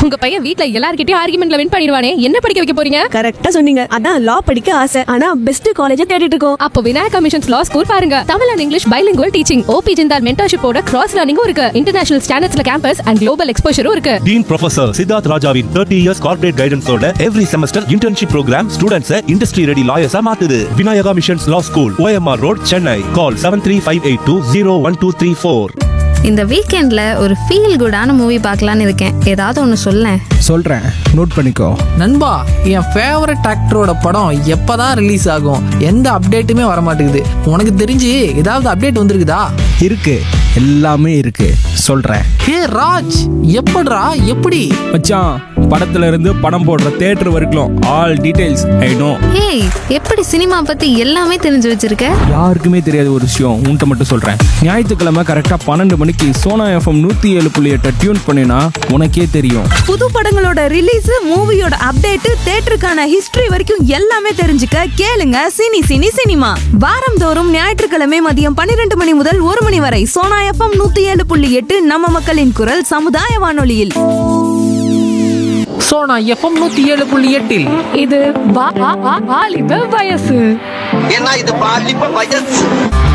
உங்க பையன் வீட்ல எல்லார்கிட்டயும் ஆர்குமெண்ட்ல வின் பண்ணிடுவானே என்ன படிக்க வைக்க போறீங்க கரெக்டா சொன்னீங்க அதான் லா படிக்க ஆசை ஆனா பெஸ்ட் காலேஜ் தேடிட்டு இருக்கோம் அப்போ விநாயகா மிஷன்ஸ் லா ஸ்கூல் பாருங்க Tamil and English bilingual teaching OP Jindal மென்டர்ஷிப்போட கிராஸ் லேர்னிங்கும் இருக்கு இன்டர்நேஷனல் ஸ்டாண்டர்ட்ஸ்ல கேம்பஸ் அண்ட் குளோபல் எக்ஸ்போஷரும் இருக்கு டீன் ப்ரொஃபசர் சித்தார்த் ராஜாவின் தேர்ட்டி இயர்ஸ் கார்பரேட் கைடன்ஸோட every semester internship programme students industry ready லாயர்ஸா மாத்துது Vinayaka missions law school OMR road Chennai call seven three five eight two zero one two three four இந்த வீக்கெண்ட்ல ஒரு feel குடான movie பார்க்கலான்னு இருக்கேன் ஏதாவது ஒன்று சொல்லேன் சொல்கிறேன் நோட் பண்ணிக்கோ நண்பா என் ஃபேவரட் ஆக்டரோட படம் எப்பதான் ரிலீஸ் ஆகும் எந்த அப்டேட்டுமே வர மாட்டேங்குது உனக்கு தெரிஞ்சு ஏதாவது அப்டேட் வந்திருக்குதா இருக்கு எல்லாமே இருக்கு சொல்கிறேன் ஹே ராஜ் எப்படிடா எப்படி மச்சான் படத்துல இருந்து படம் போடுற தேட்டர் வரைக்கும் ஆல் டீடைல்ஸ் ஐ நோ ஏய் எப்படி சினிமா பத்தி எல்லாமே தெரிஞ்சு வச்சிருக்க யாருக்குமே தெரியாத ஒரு விஷயம் உன்ட்ட மட்டும் சொல்கிறேன் ஞாயிற்றுக்கிழமை கரெக்டாக பன்னெண்டு மணிக்கு சோனா எஃப்எம் நூற்றி ஏழு புள்ளி எட்டை டியூன் பண்ணினா உனக்கே தெரியும் புது படங்களோட ரிலீஸ் மூவியோட அப்டேட் தேட்டருக்கான ஹிஸ்டரி வரைக்கும் எல்லாமே தெரிஞ்சுக்க கேளுங்க சினி சினி சினிமா வாரந்தோறும் ஞாயிற்றுக்கிழமை மதியம் பன்னிரண்டு மணி முதல் ஒரு மணி வரை சோனா எஃப்எம் நூத்தி ஏழு புள்ளி எட்டு நம்ம மக்களின் குரல் சமுதாய வானொலியில் சோனா எஃப்எம் நூத்தி ஏழு புள்ளி எட்டில் இது வா- வா- வா- வாலிப வயசு ஏன்னா இது பாலிப்ப வயசு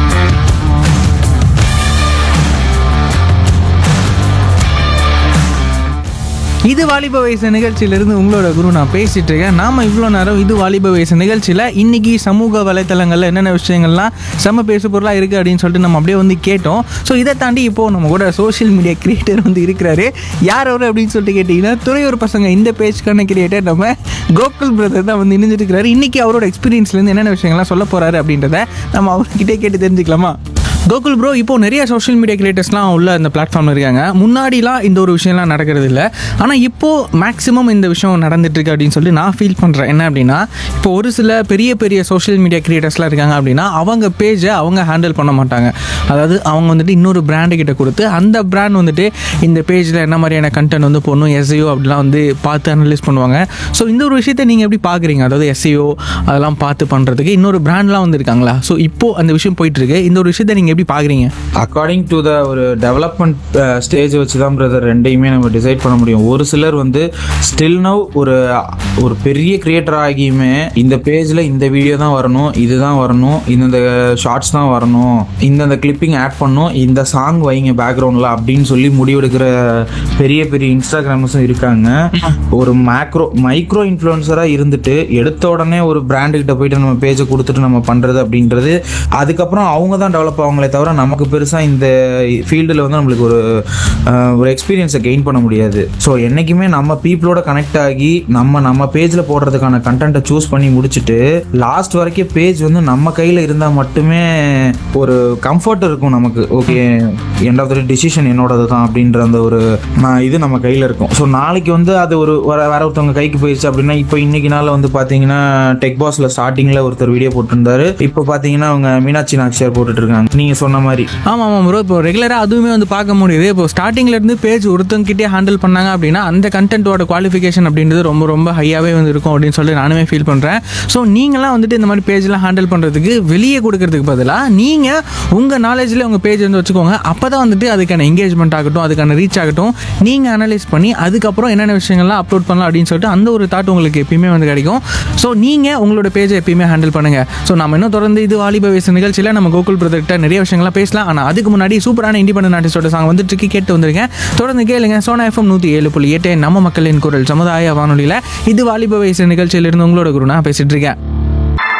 இது வாலிப வயசு நிகழ்ச்சியிலிருந்து உங்களோட குரு நான் பேசிட்டு இருக்கேன் நாம இவ்வளோ நேரம் இது வாலிப வயசு நிகழ்ச்சியில் இன்னைக்கு சமூக வலைத்தளங்களில் என்னென்ன விஷயங்கள்லாம் செம்ம பேசு பொருளாக இருக்குது அப்படின்னு சொல்லிட்டு நம்ம அப்படியே வந்து கேட்டோம் ஸோ இதை தாண்டி இப்போது நம்ம கூட சோஷியல் மீடியா கிரியேட்டர் வந்து இருக்கிறாரு யார் அவர் அப்படின்னு சொல்லிட்டு கேட்டிங்கன்னா துறையூர் பசங்க இந்த பேஜ்க்கான கிரியேட்டர் நம்ம கோகுல் பிரதர் தான் வந்து இணைஞ்சிட்டு இருக்கிறாரு இன்னைக்கு அவரோட எக்ஸ்பீரியன்ஸ்லேருந்து என்னென்ன விஷயங்கள்லாம் சொல்ல போகிறாரு அப்படின்றத நம்ம அவர்கிட்டே கேட்டு தெரிஞ்சுக்கலாமா கோகுல் ப்ரோ இப்போ நிறைய சோஷியல் மீடியா கிரியேட்டர்ஸ்லாம் உள்ள இந்த பிளாட்ஃபார்மில் இருக்காங்க முன்னாடிலாம் இந்த ஒரு விஷயம்லாம் நடக்கிறது இல்லை ஆனால் இப்போ மேக்ஸிமம் இந்த விஷயம் நடந்துட்டு இருக்கு அப்படின்னு சொல்லி நான் ஃபீல் பண்ணுறேன் என்ன அப்படின்னா இப்போ ஒரு சில பெரிய பெரிய சோஷியல் மீடியா கிரியேட்டர்ஸ்லாம் இருக்காங்க அப்படின்னா அவங்க பேஜை அவங்க ஹேண்டில் பண்ண மாட்டாங்க அதாவது அவங்க வந்துட்டு இன்னொரு பிராண்டு கிட்ட கொடுத்து அந்த பிராண்ட் வந்துட்டு இந்த பேஜில் என்ன மாதிரியான கண்டென்ட் வந்து போடணும் எஸ்ஐஓ அப்படிலாம் வந்து பார்த்து அனலைஸ் பண்ணுவாங்க ஸோ இந்த ஒரு விஷயத்தை நீங்கள் எப்படி பார்க்குறீங்க அதாவது எஸ்ஐஓ அதெல்லாம் பார்த்து பண்ணுறதுக்கு இன்னொரு பிராண்ட்லாம் வந்து இருக்காங்களா ஸோ இப்போ அந்த விஷயம் போயிட்டு இருக்கு இந்த ஒரு விஷயத்தை நீங்கள் எப்படி பார்க்குறீங்க அக்கார்டிங் டு த ஒரு டெவலப்மெண்ட் ஸ்டேஜ் வச்சு தான் பிரதர் ரெண்டையுமே நம்ம டிசைட் பண்ண முடியும் ஒரு சிலர் வந்து ஸ்டில் நவ் ஒரு ஒரு பெரிய கிரியேட்டர் ஆகியுமே இந்த பேஜில் இந்த வீடியோ தான் வரணும் இதுதான் வரணும் இந்தந்த ஷார்ட்ஸ் தான் வரணும் இந்தந்த கிளிப்பிங் ஆட் பண்ணணும் இந்த சாங் வைங்க பேக்ரவுண்டில் அப்படின்னு சொல்லி முடிவெடுக்கிற பெரிய பெரிய இன்ஸ்டாகிராமர்ஸும் இருக்காங்க ஒரு மேக்ரோ மைக்ரோ இன்ஃப்ளூயன்சராக இருந்துட்டு எடுத்த உடனே ஒரு பிராண்டுக்கிட்ட போயிட்டு நம்ம பேஜை கொடுத்துட்டு நம்ம பண்ணுறது அப்படின்றது அதுக்கப்புறம் அவங்க தான் டெவலப் ஆவாங்களே தவிர நமக்கு பெருசாக இந்த ஃபீல்டில் வந்து நம்மளுக்கு ஒரு அஹ், ஒரு எக்ஸ்பீரியன்ஸை கெயின் பண்ண முடியாது ஸோ என்றைக்குமே நம்ம பீப்புளோட கனெக்ட் ஆகி நம்ம நம்ம பேஜில் போடுறதுக்கான கண்டென்ட்டை சூஸ் பண்ணி முடிச்சுட்டு லாஸ்ட் வரைக்கும் பேஜ் வந்து நம்ம கையில் இருந்தால் மட்டுமே ஒரு கம்ஃபர்ட் இருக்கும் நமக்கு okay end of the decision என்னோடது தான் அப்படின்ற அந்த ஒரு ம- இது நம்ம கையில் இருக்கும் ஸோ நாளைக்கு வந்து அது ஒரு வேற வேற ஒருத்தவங்க கைக்கு போயிடுச்சு அப்படின்னா இப்போ இன்னைக்கு நாள் வந்து பார்த்தீங்கன்னா டெக் பாஸ்ல ஸ்டார்டிங்கில் ஒருத்தர் வீடியோ போட்டிருந்தாரு இப்போ பார்த்தீங்கன்னா அவங்க மீனாட்சி நாச்சியார் போட்டுட்டு இருக்காங்க நீங்கள் சொன்ன மாதிரி ஆமாம் ஆமாம் ப்ரோ இப்போ ரெகுலராக அதுவுமே வந்து பார்க்க முடியுது இப்போ ஸ்டார்டிங்ல இருந்து பேஜ் ஒருத்தவங்கிட்டே ஹேண்டில் பண்ணாங்க அப்படின்னா அந்த கண்டென்ட்டோட குவாலிஃபிகேஷன் அப்படின்றது ரொம்ப ரொம்ப ஹையாகவே வந்து இருக்கும் அப்படின்னு சொல்லி நானுமே ஃபீல் பண்ணுறேன் ஸோ நீங்களாம் வந்துட்டு இந்த மாதிரி பேஜ்லாம் ஹேண்டில் பண்ணுறதுக்கு வெளியே கொடுக்கறதுக்கு பதிலாக நீங்கள் உங்கள் நாலேஜில் உங்கள் பேஜ் வந்து வச்சுக்கோங்க அப்போ தான் வந்துட்டு அதுக்கான என்கேஜ்மெண்ட் ஆகட்டும் அதுக்கான ரீச் ஆகட்டும் நீங்கள் அனலைஸ் பண்ணி அதுக்கப்புறம் என்னென்ன விஷயங்கள்லாம் அப்லோட் பண்ணலாம் அப்படின்னு சொல்லிட்டு அந்த ஒரு தாட் உங்களுக்கு எப்பயுமே வந்து கிடைக்கும் ஸோ நீங்கள் உங்களோட பேஜை எப்பயுமே ஹேண்டில் பண்ணுங்கள் ஸோ நம்ம இன்னும் தொடர்ந்து இது வாலிப வயசு நிகழ்ச்சியில் நம்ம கோகுல் பிரதர்கிட்ட நிறைய விஷயங்கள்லாம் பேசலாம் ஆனால் அதுக்கு முன்னாடி சூப்பரான இண்டிபெண்டன்ட் ஆர்டிஸ்டோட சாங் வந்துட்டு இருக்கு, கேட்டு வந்திருக்கேன் தொடர்ந்து கேளுங்க சோனா எஃப்எம் நூற்றி ஏழு புள்ளி எட்டு நம்ம மக்களின் குரல் சமுதாய வானொலியில் இது வாலிப வயசு நிகழ்ச்சியிலிருந்து உங்களோட குரு நான் பேசிட்டு இருக்கேன்